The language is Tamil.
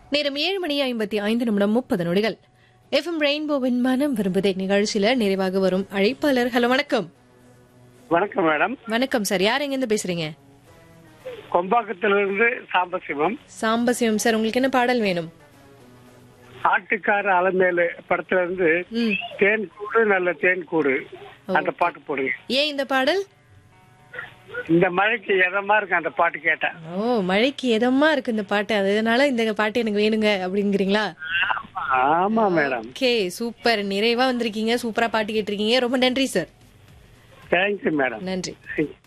நேரம் ஏழு மணி ஐம்பத்தி ஐந்து நிமிடம் முப்பது நொடிகள் எஃப்எம் ரெயின்போவின் மனம் விரும்புதே நிகழ்ச்சியில நிறைவாக வரும் அழைப்பாளர் ஹலோ வணக்கம் வணக்கம் மேடம் வணக்கம் சார் யார் எங்கிருந்து பேசுறீங்க கொம்பாக்கத்திலிருந்து சாம்பசிவம் சாம்பசிவம் சார் உங்களுக்கு என்ன பாடல் வேணும் ஆட்டுக்கார அலமேலு படத்துல இருந்து ம் தேன் கூடு நல்ல தேன் கூடு அந்த பாட்டு போடுங்க ஏன் இந்த பாடல் இந்த மழைக்கு எதமா இருக்கு அந்த பாட்டு கேட்டேன் ஓ மழைக்கு எதமா இருக்கு இந்த பாட்டு அதனால இந்த பாட்டு எனக்கு வேணுங்க அப்படிங்கிறீங்களா ஆமா மேடம் ஓகே சூப்பர் நிறைவா வந்திருக்கீங்க சூப்பரா பாட்டு கேட்டிருக்கீங்க ரொம்ப நன்றி சார் தேங்க்யூ மேடம் நன்றி Thank you.